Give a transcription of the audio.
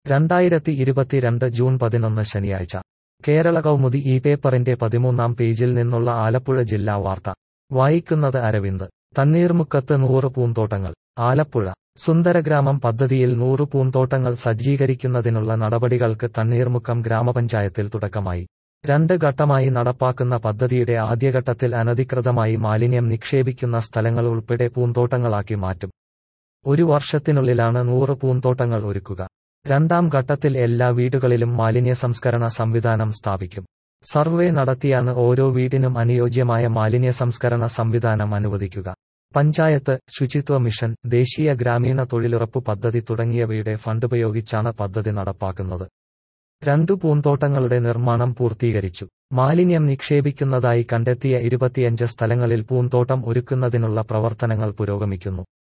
രണ്ടായിരത്തി ഇരുപത്തിരണ്ട് ജൂൺ പതിനൊന്ന് ശനിയാഴ്ച കേരള കൗമുദി ഈ പേപ്പറിന്റെ പതിമൂന്നാം പേജിൽ നിന്നുള്ള ആലപ്പുഴ ജില്ലാ വാർത്ത വായിക്കുന്നത് അരവിന്ദ് തണ്ണീർമുക്കത്ത് നൂറ് പൂന്തോട്ടങ്ങൾ ആലപ്പുഴ സുന്ദരഗ്രാമം പദ്ധതിയിൽ നൂറ് പൂന്തോട്ടങ്ങൾ സജ്ജീകരിക്കുന്നതിനുള്ള നടപടികൾക്ക് തണ്ണീർമുക്കം ഗ്രാമപഞ്ചായത്തിൽ തുടക്കമായി രണ്ട് ഘട്ടമായി നടപ്പാക്കുന്ന പദ്ധതിയുടെ ആദ്യഘട്ടത്തിൽ അനധികൃതമായി മാലിന്യം നിക്ഷേപിക്കുന്ന സ്ഥലങ്ങൾ ഉൾപ്പെടെ പൂന്തോട്ടങ്ങളാക്കി മാറ്റും ഒരു വർഷത്തിനുള്ളിലാണ് നൂറ് പൂന്തോട്ടങ്ങൾ ഒരുക്കുക രണ്ടാം ഘട്ടത്തിൽ എല്ലാ വീടുകളിലും മാലിന്യ സംസ്കരണ സംവിധാനം സ്ഥാപിക്കും സർവേ നടത്തിയാണ് ഓരോ വീടിനും അനുയോജ്യമായ മാലിന്യ സംസ്കരണ സംവിധാനം അനുവദിക്കുക പഞ്ചായത്ത് ശുചിത്വ മിഷൻ ദേശീയ ഗ്രാമീണ തൊഴിലുറപ്പ് പദ്ധതി തുടങ്ങിയവയുടെ ഫണ്ടുപയോഗിച്ചാണ് പദ്ധതി നടപ്പാക്കുന്നത് രണ്ടു പൂന്തോട്ടങ്ങളുടെ നിർമ്മാണം പൂർത്തീകരിച്ചു മാലിന്യം നിക്ഷേപിക്കുന്നതായി കണ്ടെത്തിയ ഇരുപത്തിയഞ്ച് സ്ഥലങ്ങളിൽ പൂന്തോട്ടം ഒരുക്കുന്നതിനുള്ള പ്രവർത്തനങ്ങൾ പുരോഗമിക്കുന്നു